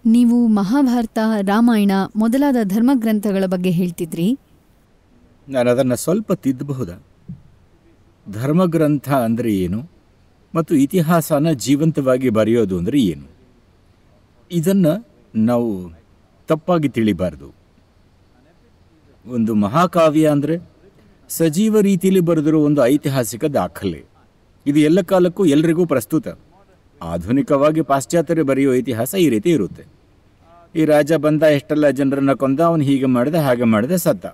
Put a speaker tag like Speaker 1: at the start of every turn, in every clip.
Speaker 1: ನೀವು ಮಹಾಭಾರತ ರಾಮಾಯಣ ಮೊದಲಾದ ಧರ್ಮಗ್ರಂಥಗಳ ಬಗ್ಗೆ ಹೇಳ್ತಿದ್ರಿ
Speaker 2: ನಾನು ಅದನ್ನು ಸ್ವಲ್ಪ ತಿದ್ದಬಹುದಾ ಧರ್ಮಗ್ರಂಥ ಅಂದರೆ ಏನು ಮತ್ತು ಇತಿಹಾಸನ ಜೀವಂತವಾಗಿ ಬರೆಯೋದು ಅಂದರೆ ಏನು ಇದನ್ನು ನಾವು ತಪ್ಪಾಗಿ ತಿಳಿಬಾರ್ದು ಒಂದು ಮಹಾಕಾವ್ಯ ಅಂದರೆ ಸಜೀವ ರೀತಿಯಲ್ಲಿ ಬರೆದಿರೋ ಒಂದು ಐತಿಹಾಸಿಕ ದಾಖಲೆ ಇದು ಎಲ್ಲ ಕಾಲಕ್ಕೂ ಎಲ್ರಿಗೂ ಪ್ರಸ್ತುತ ಆಧುನಿಕವಾಗಿ ಪಾಶ್ಚಾತ್ಯರು ಬರೆಯೋ ಇತಿಹಾಸ ಈ ರೀತಿ ಇರುತ್ತೆ ಈ ರಾಜ ಬಂದ ಎಷ್ಟೆಲ್ಲ ಜನರನ್ನ ಕೊಂದ ಅವನು ಹೀಗೆ ಮಾಡಿದ ಹಾಗೆ ಮಾಡಿದ ಸತ್ತ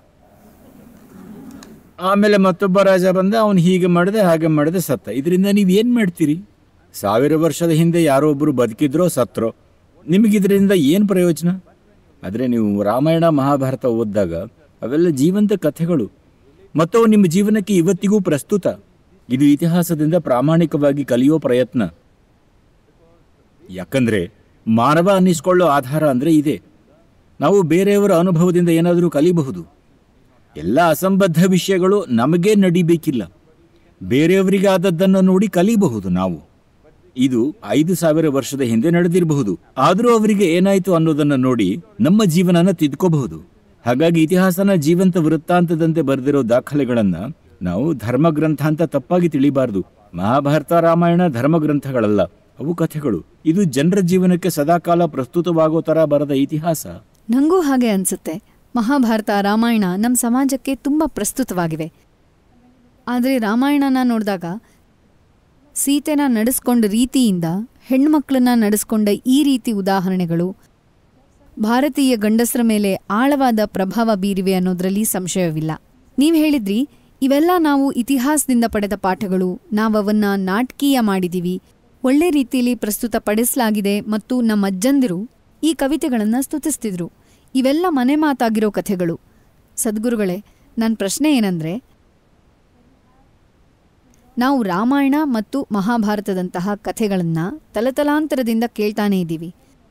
Speaker 2: ಆಮೇಲೆ ಮತ್ತೊಬ್ಬ ರಾಜ ಬಂದ ಅವನು ಹೀಗೆ ಮಾಡಿದೆ ಹಾಗೆ ಮಾಡಿದೆ ಸತ್ತ ಇದರಿಂದ ನೀವು ಏನು ಮಾಡ್ತೀರಿ ಸಾವಿರ ವರ್ಷದ ಹಿಂದೆ ಯಾರೋ ಒಬ್ಬರು ಬದುಕಿದ್ರೋ ಸತ್ರೋ ನಿಮಗೆ ಇದರಿಂದ ಏನು ಪ್ರಯೋಜನ ಆದರೆ ನೀವು ರಾಮಾಯಣ ಮಹಾಭಾರತ ಓದಿದಾಗ ಅವೆಲ್ಲ ಜೀವಂತ ಕಥೆಗಳು ಮತ್ತು ಅವು ನಿಮ್ಮ ಜೀವನಕ್ಕೆ ಇವತ್ತಿಗೂ ಪ್ರಸ್ತುತ ಇದು ಇತಿಹಾಸದಿಂದ ಪ್ರಾಮಾಣಿಕವಾಗಿ ಕಲಿಯೋ ಪ್ರಯತ್ನ ಯಾಕಂದ್ರೆ ಮಾನವ ಅನ್ನಿಸ್ಕೊಳ್ಳೋ ಆಧಾರ ಅಂದರೆ ಇದೆ ನಾವು ಬೇರೆಯವರ ಅನುಭವದಿಂದ ಏನಾದರೂ ಕಲಿಬಹುದು ಎಲ್ಲ ಅಸಂಬದ್ಧ ವಿಷಯಗಳು ನಮಗೇ ನಡಿಬೇಕಿಲ್ಲ ಬೇರೆಯವರಿಗೆ ಆದದ್ದನ್ನು ನೋಡಿ ಕಲಿಬಹುದು ನಾವು ಇದು ಐದು ಸಾವಿರ ವರ್ಷದ ಹಿಂದೆ ನಡೆದಿರಬಹುದು ಆದರೂ ಅವರಿಗೆ ಏನಾಯಿತು ಅನ್ನೋದನ್ನು ನೋಡಿ ನಮ್ಮ ಜೀವನನ ತಿದ್ಕೋಬಹುದು ಹಾಗಾಗಿ ಇತಿಹಾಸನ ಜೀವಂತ ವೃತ್ತಾಂತದಂತೆ ಬರೆದಿರೋ ದಾಖಲೆಗಳನ್ನ ನಾವು ಧರ್ಮಗ್ರಂಥ ಅಂತ ತಪ್ಪಾಗಿ ತಿಳಿಬಾರದು ಮಹಾಭಾರತ ರಾಮಾಯಣ ಧರ್ಮಗ್ರಂಥಗಳಲ್ಲ ಅವು ಕಥೆಗಳು ಇದು ಜನರ ಜೀವನಕ್ಕೆ ಸದಾಕಾಲ ಪ್ರಸ್ತುತವಾಗೋ ತರ ಬರದ ಇತಿಹಾಸ
Speaker 1: ನಂಗೂ ಹಾಗೆ ಅನ್ಸುತ್ತೆ ಮಹಾಭಾರತ ರಾಮಾಯಣ ನಮ್ಮ ಸಮಾಜಕ್ಕೆ ತುಂಬ ಪ್ರಸ್ತುತವಾಗಿವೆ ಆದರೆ ರಾಮಾಯಣನ ನೋಡಿದಾಗ ಸೀತೆನ ನಡೆಸ್ಕೊಂಡ ರೀತಿಯಿಂದ ಹೆಣ್ಮಕ್ಳನ್ನ ನಡೆಸ್ಕೊಂಡ ಈ ರೀತಿ ಉದಾಹರಣೆಗಳು ಭಾರತೀಯ ಗಂಡಸರ ಮೇಲೆ ಆಳವಾದ ಪ್ರಭಾವ ಬೀರಿವೆ ಅನ್ನೋದ್ರಲ್ಲಿ ಸಂಶಯವಿಲ್ಲ ನೀವು ಹೇಳಿದ್ರಿ ಇವೆಲ್ಲ ನಾವು ಇತಿಹಾಸದಿಂದ ಪಡೆದ ಪಾಠಗಳು ನಾವವನ್ನ ನಾಟಕೀಯ ಮಾಡಿದೀವಿ ಒಳ್ಳೆ ರೀತಿಯಲ್ಲಿ ಪ್ರಸ್ತುತಪಡಿಸಲಾಗಿದೆ ಮತ್ತು ನಮ್ಮ ಅಜ್ಜಂದಿರು ಈ ಕವಿತೆಗಳನ್ನ ಸ್ತುತಿಸ್ತಿದ್ರು ಇವೆಲ್ಲ ಮನೆ ಮಾತಾಗಿರೋ ಕಥೆಗಳು ಸದ್ಗುರುಗಳೇ ನನ್ನ ಪ್ರಶ್ನೆ ಏನಂದ್ರೆ ನಾವು ರಾಮಾಯಣ ಮತ್ತು ಮಹಾಭಾರತದಂತಹ ಕಥೆಗಳನ್ನ ತಲತಲಾಂತರದಿಂದ ಕೇಳ್ತಾನೇ ಇದ್ದೀವಿ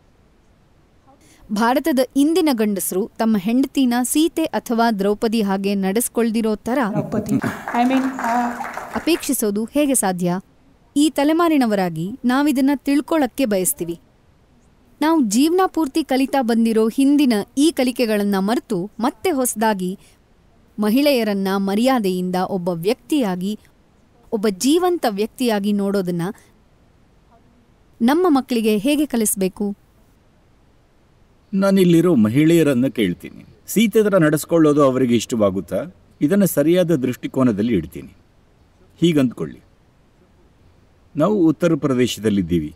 Speaker 1: ಭಾರತದ ಇಂದಿನ ಗಂಡಸರು ತಮ್ಮ ಹೆಂಡತಿನ ಸೀತೆ ಅಥವಾ ದ್ರೌಪದಿ ಹಾಗೆ ನಡೆಸ್ಕೊಳ್ದಿರೋ ಥರ
Speaker 3: Draupadi. I mean, uh,
Speaker 1: ಅಪೇಕ್ಷಿಸೋದು ಹೇಗೆ ಸಾಧ್ಯ ಈ ತಲೆಮಾರಿನವರಾಗಿ ನಾವಿದನ್ನ ತಿಳ್ಕೊಳ್ಳಕ್ಕೆ ಬಯಸ್ತೀವಿ ನಾವು ಜೀವನ ಪೂರ್ತಿ ಕಲಿತಾ ಬಂದಿರೋ ಹಿಂದಿನ ಈ ಕಲಿಕೆಗಳನ್ನ ಮರೆತು ಮತ್ತೆ ಹೊಸದಾಗಿ ಮಹಿಳೆಯರನ್ನ ಮರ್ಯಾದೆಯಿಂದ ಒಬ್ಬ ವ್ಯಕ್ತಿಯಾಗಿ ಒಬ್ಬ ಜೀವಂತ ವ್ಯಕ್ತಿಯಾಗಿ ನೋಡೋದನ್ನ ನಮ್ಮ ಮಕ್ಕಳಿಗೆ ಹೇಗೆ ಕಲಿಸ್ಬೇಕು
Speaker 2: ನಾನಿಲ್ಲಿರೋ ಮಹಿಳೆಯರನ್ನ ಕೇಳ್ತೀನಿ ಸೀತೆ ಥರ ನಡೆಸ್ಕೊಳ್ಳೋದು ಅವರಿಗೆ ಇಷ್ಟವಾಗುತ್ತಾ ಇದನ್ನು ಸರಿಯಾದ ದೃಷ್ಟಿಕೋನದಲ್ಲಿ ಇಡ್ತೀನಿ ಹೀಗಂದ್ಕೊಳ್ಳಿ ನಾವು ಉತ್ತರ ಪ್ರದೇಶದಲ್ಲಿದ್ದೀವಿ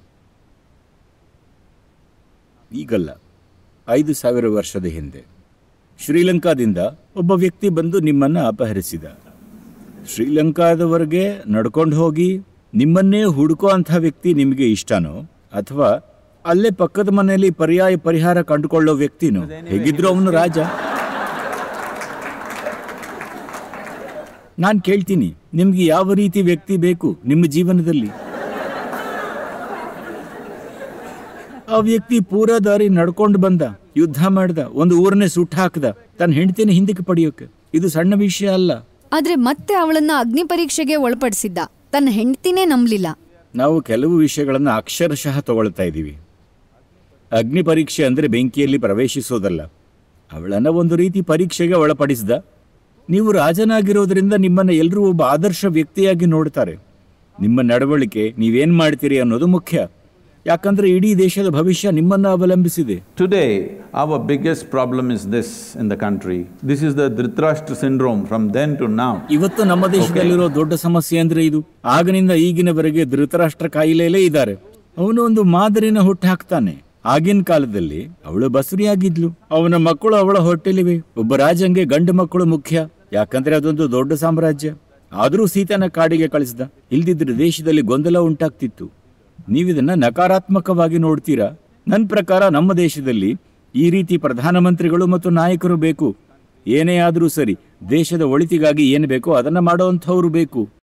Speaker 2: ಈಗಲ್ಲ ಐದು ಸಾವಿರ ವರ್ಷದ ಹಿಂದೆ ಶ್ರೀಲಂಕಾದಿಂದ ಒಬ್ಬ ವ್ಯಕ್ತಿ ಬಂದು ನಿಮ್ಮನ್ನ ಅಪಹರಿಸಿದ ಶ್ರೀಲಂಕಾದವರೆಗೆ ನಡ್ಕೊಂಡು ಹೋಗಿ ನಿಮ್ಮನ್ನೇ ಹುಡುಕೋ ಅಂಥ ವ್ಯಕ್ತಿ ನಿಮಗೆ ಇಷ್ಟನೋ ಅಥವಾ ಅಲ್ಲೇ ಪಕ್ಕದ ಮನೆಯಲ್ಲಿ ಪರ್ಯಾಯ ಪರಿಹಾರ ಕಂಡುಕೊಳ್ಳೋ ವ್ಯಕ್ತಿನೋ ಹೇಗಿದ್ರು ಅವನು ರಾಜ ನಾನು ಕೇಳ್ತೀನಿ ನಿಮ್ಗೆ ಯಾವ ರೀತಿ ವ್ಯಕ್ತಿ ಬೇಕು ನಿಮ್ಮ ಜೀವನದಲ್ಲಿ ಆ ವ್ಯಕ್ತಿ ಪೂರಾ ದಾರಿ ನಡ್ಕೊಂಡು ಬಂದ ಯುದ್ಧ ಮಾಡ್ದ ಒಂದು ಊರನ್ನೇ ಸುಟ್ಟು ಹಾಕ್ದ ತನ್ನ ಹೆಂಡತಿನ ಹಿಂದಕ್ಕೆ ಪಡೆಯೋಕೆ ಇದು ಸಣ್ಣ ವಿಷಯ ಅಲ್ಲ
Speaker 1: ಆದ್ರೆ ಮತ್ತೆ ಅವಳನ್ನ ಅಗ್ನಿ ಪರೀಕ್ಷೆಗೆ ಒಳಪಡಿಸಿದ್ದ ತನ್ನ ಹೆಂಡ್ತಿನೇ ನಂಬಲಿಲ್ಲ
Speaker 2: ನಾವು ಕೆಲವು ವಿಷಯಗಳನ್ನು ಅಕ್ಷರಶಃ ತಗೊಳ್ತಾ ಇದ್ದೀವಿ ಅಗ್ನಿ ಪರೀಕ್ಷೆ ಅಂದರೆ ಬೆಂಕಿಯಲ್ಲಿ ಪ್ರವೇಶಿಸೋದಲ್ಲ ಅವಳನ್ನ ಒಂದು ರೀತಿ ಪರೀಕ್ಷೆಗೆ ಒಳಪಡಿಸಿದ ನೀವು ರಾಜನಾಗಿರೋದ್ರಿಂದ ನಿಮ್ಮನ್ನ ಎಲ್ಲರೂ ಒಬ್ಬ ಆದರ್ಶ ವ್ಯಕ್ತಿಯಾಗಿ ನೋಡ್ತಾರೆ ನಿಮ್ಮ ನಡವಳಿಕೆ ನೀವೇನ್ ಮಾಡ್ತೀರಿ ಅನ್ನೋದು ಮುಖ್ಯ ಯಾಕಂದ್ರೆ ಇಡೀ ದೇಶದ ಭವಿಷ್ಯ ನಿಮ್ಮನ್ನ ಅವಲಂಬಿಸಿದೆ
Speaker 4: Today, our biggest problem is this in the country. This is the Dhritarashtra syndrome from then to now.
Speaker 2: ಇವತ್ತು ನಮ್ಮ ದೇಶದಲ್ಲಿರೋ ದೊಡ್ಡ ಸಮಸ್ಯೆ ಅಂದ್ರೆ ಇದು ಆಗನಿಂದ ಈಗಿನವರೆಗೆ ಧೃತರಾಷ್ಟ್ರ ಕಾಯಿಲೆಯಲ್ಲೇ ಇದ್ದಾರೆ ಅವನು ಒಂದು ಮಾದರಿನ ಹುಟ್ಟು ಹಾಕ್ತಾನೆ ಆಗಿನ ಕಾಲದಲ್ಲಿ ಅವಳು ಬಸುರಿಯಾಗಿದ್ಲು ಅವನ ಮಕ್ಕಳು ಅವಳ ಹೊಟ್ಟೆಲಿವೆ ಒಬ್ಬ ರಾಜಂಗೆ ಗಂಡು ಮಕ್ಕಳು ಮುಖ್ಯ ಯಾಕಂದ್ರೆ ಅದೊಂದು ದೊಡ್ಡ ಸಾಮ್ರಾಜ್ಯ ಆದರೂ ಸೀತನ ಕಾಡಿಗೆ ಕಳಿಸ್ದ ಇಲ್ದಿದ್ರೆ ದೇಶದಲ್ಲಿ ಗೊಂದಲ ಉಂಟಾಗ್ತಿತ್ತು ನೀವಿದನ್ನ ನಕಾರಾತ್ಮಕವಾಗಿ ನೋಡ್ತೀರಾ ನನ್ನ ಪ್ರಕಾರ ನಮ್ಮ ದೇಶದಲ್ಲಿ ಈ ರೀತಿ ಪ್ರಧಾನಮಂತ್ರಿಗಳು ಮತ್ತು ನಾಯಕರು ಬೇಕು ಏನೇ ಆದರೂ ಸರಿ ದೇಶದ ಒಳಿತಿಗಾಗಿ ಏನು ಬೇಕೋ ಅದನ್ನ ಮಾಡುವಂಥವ್ರು ಬೇಕು